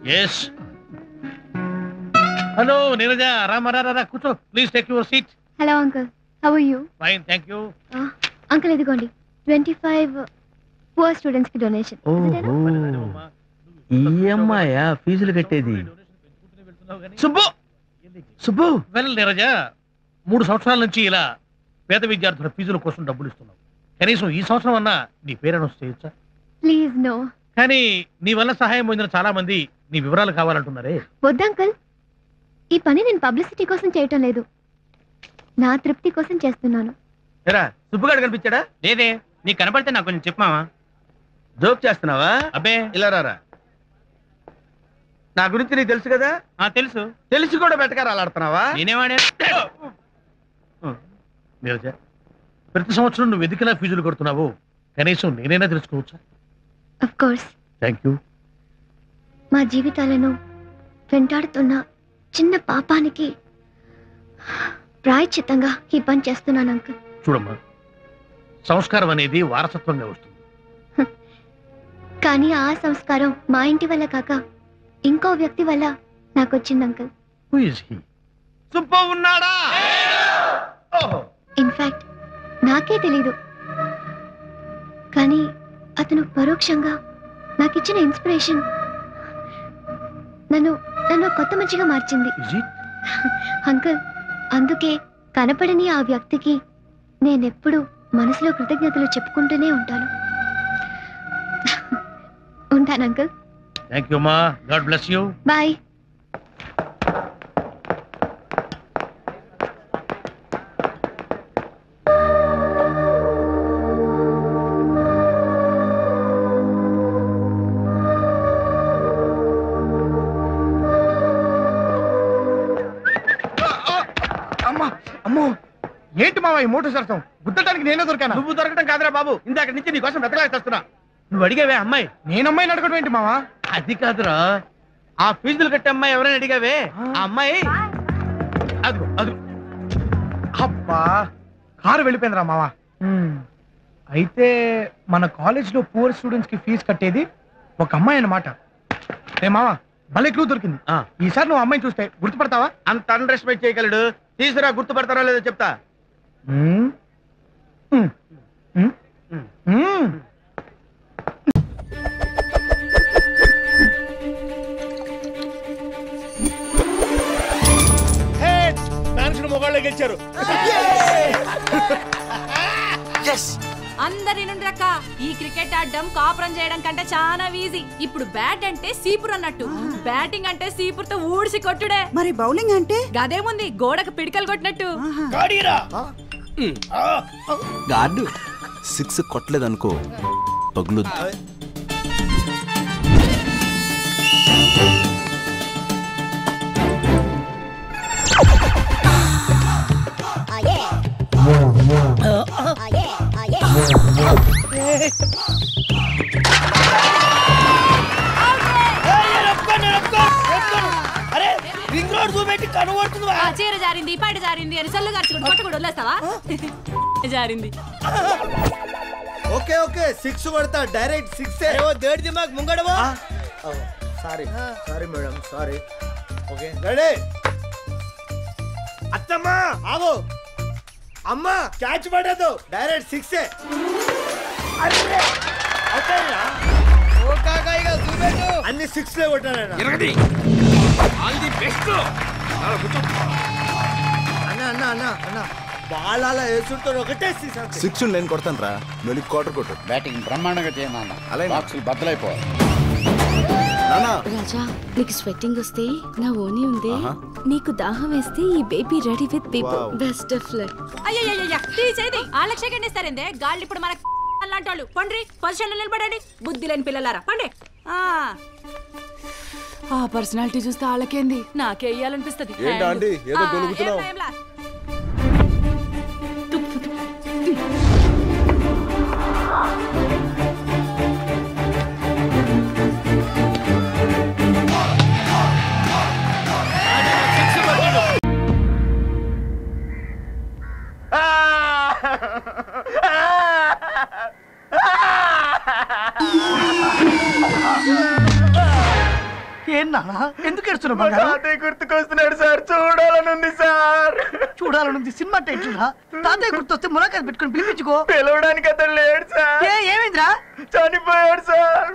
Yes hello Neeraja Rama రా రా, రా కూర్చో please take your seat hello uncle how are you fine thank you uncle ఇదిగోండి ట్వంటీ ఫైవ్ పువర్ స్టూడెంట్స్ కి donation ఈ అమ్మాయా ఫీజులు కట్టేది సుబ్బు సుబ్బు వెల్ నీరజ మూడు సంవత్సరాల నుంచి ఇలా పేద విద్యార్థుల ఫీజుల కోసం డబ్బులు ఇస్తున్నావు కనీసం ఈ సంవత్సరం అన్నా నీ పేరు అనౌన్స్ చేయొచ్చా ప్లీజ్ నో కానీ నీ వల్ల సహాయం పొందిన చాలా మంది నీ వివరాలు కావాలంటున్నారే వద్దు అంకుల్ ఈ పని నేను పబ్లిసిటీ కోసం చేయటం లేదు నా తృప్తి కోసం చేస్తున్నాను ఎరా సుబ్బుగాడు కనిపించాడా లేదే నీకు కనపడితే నాకు కొంచెం చెప్పమావా జోక్ చేస్తున్నావా అబ్బే ఇలా రారా నా గురించి నీకు తెలుసు కదా ఆ తెలుసు తెలిసి కూడా బెటకారాలు ఆడుతున్నావా నేనేవాడే నీరజ ప్రతి సంవత్సరం నువ్వు ఎందుకు ఇలా ఫీజులు కడుతున్నావు కనీసం నేనైనా తెలుసుకోవచ్చా అఫ్ కోర్స్ థ్యాంక్ యూ మా జీవితాలను వెంటాడుతున్న చిన్న పాపానికి ప్రాయచిత్తంగా ఈ పని చేస్తున్నాను అంకుల్ చూడమ్మా సంస్కారం అనేది వారసత్వంగా వస్తుంది కానీ ఆ సంస్కారం మా ఇంటి వల్ల కాక ఇంకో వ్యక్తి వల్ల నాకు వచ్చింది uncle who is he Subbu ఉన్నాడా ఓహో ఇన్ఫాక్ట్ నాకే తెలీదు కానీ అతను పరోక్షంగా నాకు ఇచ్చిన ఇన్స్పిరేషన్ నన్ను నన్ను కొత్త మనిషిగా మార్చింది ఇస్ ఇట్ అంకుల్ అందుకే కనపడని ఆ వ్యక్తికి నేనెప్పుడు మనసులో కృతజ్ఞతలు చెప్పుకుంటూనే ఉంటాను ఉంటాను అంకుల్ థ్యాంక్ యూ మా గాడ్ బ్లెస్ యూ బాయ్ అమ్మా అమ్మో ఏంటి మావా ఈ మోటార్ సరసం గుద్దటానికి నేనే దొరికాను నువ్వు దొరకడం కాదురా బాబు ఇందాక నుంచి నీ కోసం వెతకలేస్తున్నా నువ్వు అడిగావే అమ్మాయి నేను అమ్మాయిని అడగడం ఏంటి మావా అది కాదురా ఆ ఫీజులు కట్టే అమ్మాయి ఎవరైనా అడిగావే ఆ అమ్మాయి అదిగో అదిగో అబ్బా కారు వెళ్ళిపోయిందిరా మావా అయితే మన కాలేజ్ లో పూర్ స్టూడెంట్స్ కి ఫీజు కట్టేది ఒక అమ్మాయి అన్నమాట ఏ మావా భలే క్లూ దొరికింది ఆ. ఈసారి నువ్వు అమ్మాయిని చూస్తే గుర్తుపడతావా అంత అండర్ ఎస్టిమేట్ చేయగలడు తీసురా గుర్తుపడతారో లేదో చెప్తా మ్మ్. మ్మ్. మ్మ్. మ్మ్. మొగాళ్ళే గెలిచారు అందరి నుండ్రక్క ఈ క్రికెట్ ఆడడం కాపురం చేయడం కంటే చాలా ఈజీ ఇప్పుడు బ్యాట్ అంటే సీపురు అన్నట్టు బ్యాటింగ్ అంటే సీపురుతో ఊడిసి కొట్టుడే మరి బౌలింగ్ అంటే గదేముంది గోడకు పిడికలు కొట్టినట్టు గార్డు సిక్స్ కొట్టలేదనుకో పగులుద్ది ఆ చీర జారింది పైట జారింది అని సొల్లు గార్చుకుంటూ కొట్ట కూడా వదిలేస్తావా జారింది ఓకే ఓకే సిక్స్ కొడతా డైరెక్ట్ సిక్స్ దేడి దిమాగ్ ముంగడవా sorry sorry madam sorry okay ready అత్తమ్మా ఆగో అమ్మా క్యాచ్ పడదు డైరెక్ట్ సిక్స్ అన్ని సిక్స్ లే కొట్టానన్నా అన్న అన్న అన్న అన్న బాల్ అలా వేస్తుంటారు ఒకటే సిక్స్ అంతే. సిక్స్ నేను కొడతాను రా నువ్వు క్వార్టర్ కొట్టు బ్యాటింగ్ బ్రహ్మాండంగా చేయమన్న అలాగే. బాక్సులు బద్దలైపోవాలి నానా రాజా నీకు స్వెట్టింగ్ వస్తే నా ఓని ఉంది ఆహా. నీకు దాహం వేస్తే ఈ baby ready with people Wow. Best of luck అయ్యయ్యయ్య తీసేది వాళ్ళకి సెకండ్ ఇస్తారేందే గాళ్ళు ఇప్పుడు మన అలాంటి వాళ్ళు పండ్రి పొజిషన్ లో నిలబడండి బుద్ధి లేని పిల్లలారా పండి ఆ ఆ పర్సనాలిటీ చూస్తే వాళ్ళకేంది నాకే వేయాలనిపిస్తుంది ఏంటా అండి? ఏదో గొలుగుతున్నావు. ఏం నానా ఎందుకు ఏడుస్తున్నావు బంగారం తాతయ్య గుర్తుకొస్తున్నాడు సార్ చూడాలనుంది సార్ చూడాలనుంది సినిమా టైటిల్రా తాతయ్య గుర్తొస్తే ములాఖాత్ పెట్టుకొని పిలిపించుకో పిలవడానికి అతను లేడు సార్ ఏ ఏమైందిరా చనిపోయాడు సార్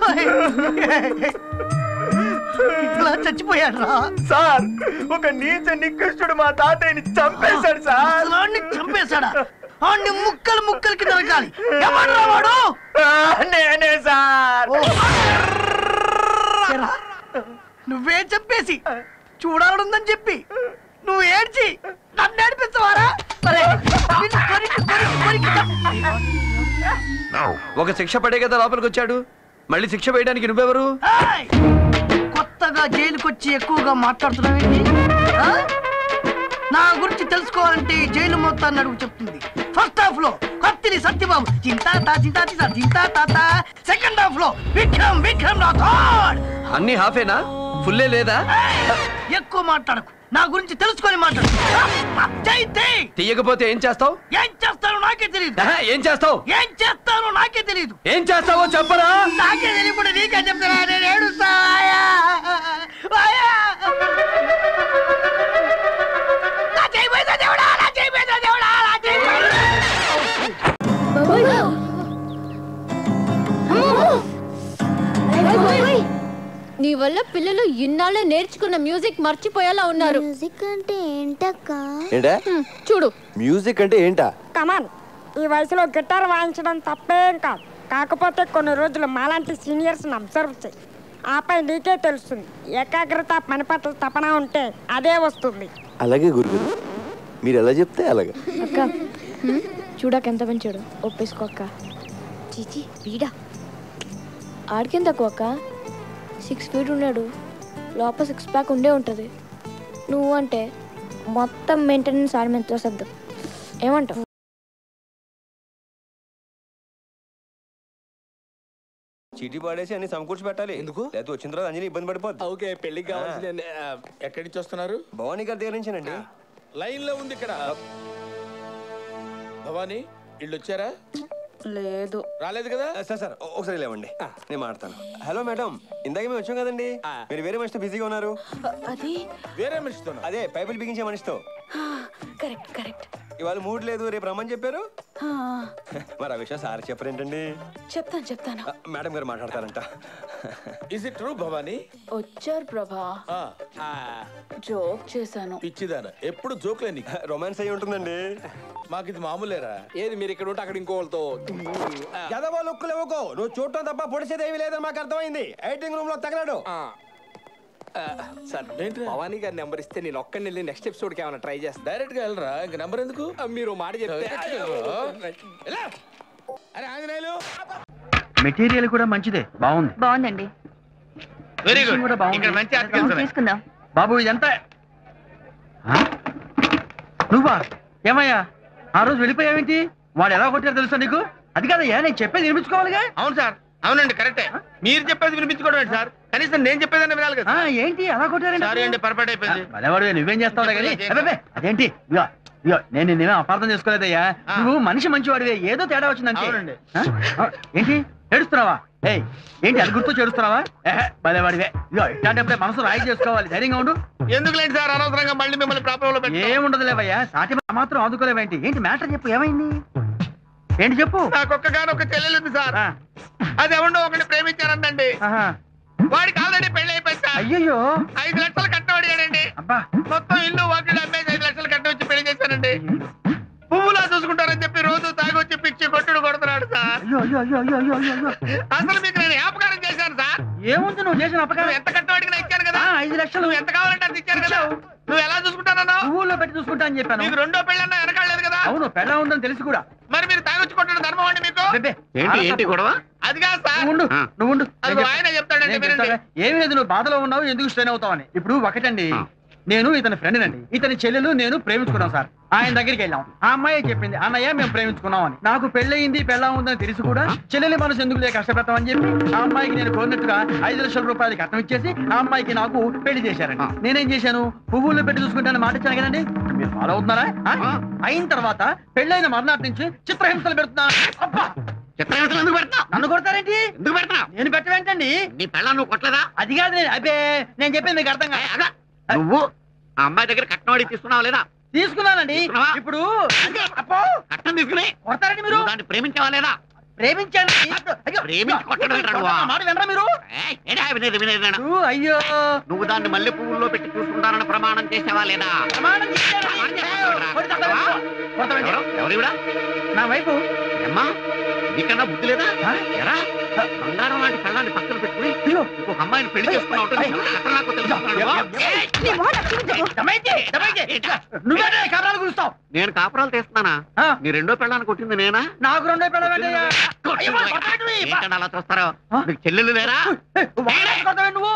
ఇట్లా చచ్చిపోయాడు రా సార్ ఒక నీచ నికృష్టుడు మా తాతయ్యని చంపేశాడు సార్ వాడిని చంపేశాడా వాడిని ముక్కలు ముక్కలు కింద నరకాలి ఎవడ్రా వాడు నేనే సార్ ఏరా, నువ్వే చంపేసి చూడాలనుందని చెప్పి నువ్వు ఏడ్చి నన్ను ఏడిపించవారా సరే, వీడిని కొరికి, కొరికి, కొరికి చంపు. ఒక శిక్ష పడే కదా లోపలికి వచ్చాడు మళ్ళీ శిక్ష వేయడానికి నువ్వెవరు ఏయ్! కొత్తగా జైలుకి వచ్చి ఎక్కువగా మాట్లాడుతున్నావేంటి ఆ? నా గురించి తెలుసుకోవాలంటే ఈ జైలు మొత్తాన్ని అడుగు చెప్తుంది ఫస్ట్ హాఫ్ లో కత్తిని సత్యబాబు చింతా తా చింతా చింతా చింతా తాత సెకండ్ హాఫ్ లో విక్రమ్ విక్రమ్ రాథోడ్ అన్ని హాఫేనా ఫుల్లే లేదా ఎక్కువ మాట్లాడకు నా గురించి తెలుసుకొని మాట్లాడు జైతే తీయకపోతే ఏం చేస్తావు ఏం చేస్తానో నాకే తెలియదు ఏం చేస్తావు ఏం చేస్తానో నాకే తెలియదు ఏం చేస్తావో చెప్పరా నాకే తెలియకుండా నీకే చెప్తారా నేను ఏడుస్తా ఆయా! ఆయా! నా చేయి పోయిందా దేవుడా నా చేయి పోయిందా దేవుడా నా చేయి పోయిందా? నీ వల్ల పిల్లలు ఇన్నాళ్ళు నేర్చుకున్న మ్యూజిక్ మర్చిపోయేలా ఉన్నారు మ్యూజిక్ అంటే ఏంటక్క ఏంటా చూడు మ్యూజిక్ అంటే ఏంటా కమాన్ ఈ వయసులో గిటార్ వాయించడం తప్పేం కాదు కాకపోతే కొన్ని రోజులు మాలాంటి సీనియర్స్ని అబ్జర్వ్ చేయి ఆపై నీకే తెలుస్తుంది ఏకాగ్రత పని పట్ల తపన ఉంటే అదే వస్తుంది అలాగే గురుగారు మీరు ఎలా చెప్తే అలాగే అక్క చూడక ఎంత పెంచాడు ఒప్పేసుకో అక్క చీచి వీడా ఆడికేం తక్కువ అక్క సిక్స్ ఫీట్ ఉన్నాడు లోపల సిక్స్ ప్యాక్ ఉండే ఉంటుంది నువ్వు అంటే మొత్తం మెయింటెనెన్స్ ఆడి మీద తోసద్దు ఏమంటావు చీటీ పాడేసి అన్ని సమకూర్చి పెట్టాలి ఎందుకు లేకపోతే వచ్చిన తర్వాత అంజలి ఇబ్బంది పడిపోద్ది ఓకే పెళ్లికి కావాల్సిన ఎక్కడి నుంచి వస్తున్నారు భవానీ గారి దగ్గర నుంచేనండి లైన్ లో ఉంది ఇక్కడ భవానీ ఇళ్ళు వచ్చారా లేదు రాలేదు కదా సార్ సార్ ఓ- ఒకసారి లేవండి నేను మాడతాను హలో మేడం ఇందాక మేము వచ్చాం కదండి మీరు వేరే మనిషితో బిజీగా ఉన్నారు అది వేరే మనిషితో అదే పైపులు బిగించే మనిషితో కరెక్ట్ కరెక్ట్ ఇవాళ మూడ్ లేదు రేపు రమ్మని చెప్పారు మరి ఆ విషయం సార్ చెప్పరేంటండి చెప్తాను చెప్తాను ఆ, మేడం గారు మాట్లాడతారంట ఇస్ ఇట్ ట్రూ భవానీ వచ్చారు ప్రభా జోక్ చేశాను పిచ్చిదాన ఎప్పుడు జోక్లే నీకు రొమాన్స్ అయ్యి ఉంటుందండి మాకు ఇది మామూలేరా ఏది మీరు ఇక్కడ ఉంటే అక్కడ ఇంకోళ్ళతో ఎదవో లుక్కులు ఇవ్వకో నువ్వు చూడటం తప్ప పొడిచేది ఏమీ లేదని మాకు అర్థమైంది ఎయిటింగ్ రూమ్ లో తగలడు సార్ భవానీ గారి నెంబర్ ఇస్తే నేను ఒక్కడిని వెళ్ళి నెక్స్ట్ ఎపిసోడ్ కి ఏమైనా ట్రై చేస్తాను డైరెక్ట్ గా వెళ్ళరా ఇంక నంబర్ ఎందుకు మీరు మాట చెప్తే ఎలా? అరే ఆంజనేయులు మెటీరియల్ కూడా మంచిదే బాగుంది బాగుందండి వెరీ Finishing కూడా గుడ్ బాగుంది. ఇక్కడ మంచి ఆర్టికల్స్ ఉన్నాయి తీసుకుందాం బాబు ఇదంతా ఆ? నువ్వా ఏమయ్యా ఆ రోజు వెళ్ళిపోయావేంటి వాడు ఎలా కొట్టారో తెలుసా నీకు అది కాదయ్యా నేను చెప్పేది వినిపించుకోవాలిగా అవును సార్ అవునండి కరెక్టే మీరు చెప్పేది వినిపించుకోవడం ఏంటి సార్ కనీసం నేను చెప్పేదని వినాలి కదా ఆ, ఏంటి అలా కొట్టారండి సారీ అండి పొరపాటు అయిపోయింది అదేవాడు నువ్వేం చేస్తావు కానీ చెప్పలేదు, అబ్బబ్బే, అదేంటి ఇదిగో, ఇదిగో, నేను నిన్నేమో అపార్థం చేసుకోలేదయ్యా నువ్వు మనిషి మంచివాడివే ఏదో తేడా వచ్చిందంటే అవునండి. ఆ? ఆ, ఏంటి ఏడుస్తున్నావా ఏయ్ ఏంటి అది గుర్తు చేడుస్తున్నావా ఏహే భలేవాడివే ఇదిగో ఇట్లాంటప్పుడే మనసు రాయి చేసుకోవాలి ధైర్యంగా ఉండు ఎందుకు లేండి సార్ అనవసరంగా మళ్ళీ మిమ్మల్ని ప్రాబ్లంలో పెట్టి ఏముండదులేవయ్యా సాటి ఆ మాత్రం ఆదుకోలేవేంటి ఏంటి మ్యాటర్ చెప్పు ఏమైంది ఏంటి చెప్పు నాకు ఒక్కగానో ఒక చెల్లెలు ఉంది సార్ అది ఎవరినో ఒకటి ప్రేమించానందండి ఆహా. వాడికి ఆల్రెడీ పెళ్లి అయిపోయింది సార్ అయ్యయ్యో ఐదు లక్షలు కట్టం అడిగాడండి అబ్బా మొత్తం ఇల్లు వాకిలు అమ్మేసి ఐదు లక్షలు కట్టం వచ్చి పెళ్లి చేశానండి పువ్వులా చూసుకుంటారని చెప్పి రోజు తాగొచ్చి పిచ్చి కొట్టుడు కొడుతున్నాడు సార్ అయ్యో అయ్యో అయ్యో అయ్యో అయ్యో అయ్యో అసలు మీకు నేను వ్యాపకారం చేశాను సార్ ఏముంది నువ్వు చేసిన అపకారం నువ్వు ఎంత కట్టం అడిగినా ఇచ్చాను కదా ఆ, ఐదు లక్షలు నువ్వు ఎంత కావాలంటే అంత ఇచ్చాను కదా నువ్వు ఎలా చూసుకుంటానన్నావు పువ్వుల్లో పెట్టి చూసుకుంటా అని చెప్పాను మీకు రెండో పెళ్ళన్నా వెనకాలేదు కదా అవును పెళ్ళ ఉందని తెలిసి కూడా మరి మీరు తాగొచ్చి కొట్టడం ధర్మం అండి మీకు అబ్బే, ఏంటి, ఆ, ఏంటి గొడవ? అది కాదు సార్ నువ్వు ఉండు నువ్వు ఉండు అది నేను ఆయన చెప్తా. చెప్తాడండి, నేను వినండి. చెప్తాగా. ఏమీ లేదు నువ్వు బాధలో ఉన్నావు ఎందుకు స్ట్రెయిన్ అవుతావని ఇప్పుడు ఒకటండి నేను ఇతని ఫ్రెండ్ అండి ఇతని చెల్లెలు నేను ప్రేమించుకున్నాం సార్ ఆయన దగ్గరికి వెళ్ళాం ఆ అమ్మాయి చెప్పింది అన్నయ్య మేము ప్రేమించుకున్నాం అని నాకు పెళ్ళయింది పెళ్ళా ఉందని తెలిసి కూడా చెల్లెలి మనసు ఎందుకు లేక కష్టపెడతామని చెప్పి ఆ అమ్మాయికి నేను కోరినట్టుగా ఐదు లక్షల రూపాయలు కట్నం ఇచ్చేసి ఆ అమ్మాయికి నాకు పెళ్లి చేశారండి నేనేం చేశాను పువ్వులు పెట్టి చూసుకుంటాను మాట ఇచ్చాను కదండి మీరు ఫాలో అవుతున్నారా ఆ? అయిన తర్వాత పెళ్ళైన మర్నాటి నుంచి చిత్రహింసలు పెడుతున్నా అబ్బా చిత్రహింసలు ఎందుకు పెడతావు నన్ను కొడతారేంటి ఎందుకు పెడతావు నేను పెట్టవేంటండి నీ పెళ్ళ నువ్వు కొట్టలేదా అది కాదు నేను అబ్బే నేను చెప్పింది నీకు అర్థం కాదు నువ్వు ఆ అమ్మాయి దగ్గర కట్నం అడిగి తీసుకున్నావా లేదా తీసుకున్నానండి ఇప్పుడు కట్నం తీసుకుని కొడతారండి మీరు దాన్ని ప్రేమించావా లేదా ప్రేమించాను ప్రేమించి కొట్టడం ఏంట్రా నువ్వు? మాట వినరా మీరు ఏయ్, ఏడా వినేది వినేది నేను. అయ్యో నువ్వు దాన్ని మల్లె పువ్వుల్లో పెట్టి చూసుకుంటానని ప్రమాణం చేసావా లేదా ప్రమాణం ఎవరివిడా నా వైపు ఏమ్మా నీకన్నా బుద్ధి లేదా ఎరా బంగారం లాంటి కళ్ళాన్ని పక్కన పెట్టుకుని ఇంకొక అమ్మాయిని పెళ్లి చేసుకున్నావు అంటే నీకు ఎంత కష్టం నాకు తెలుసా? ఏయ్, దమయంతి, దమయంతి. నువ్వేనే కాపురాలు కూరుస్తావు నేను కాపురాలు తీస్తున్నానా నీ రెండో పెళ్ళాన్ని కొట్టింది నేనా నాకు రెండో పెళ్ళ ఏంటన్నా అలా చూస్తారో నీకు చెల్లెలు లేరా నువ్వు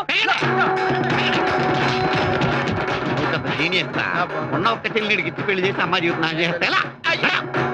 జీనియస్ ఉన్న ఒక్క చెల్లిడికి ఇచ్చి పెళ్లి చేసి అమ్మాయి జీవితం నాకు చేస్తే ఎలా? అయ్యా.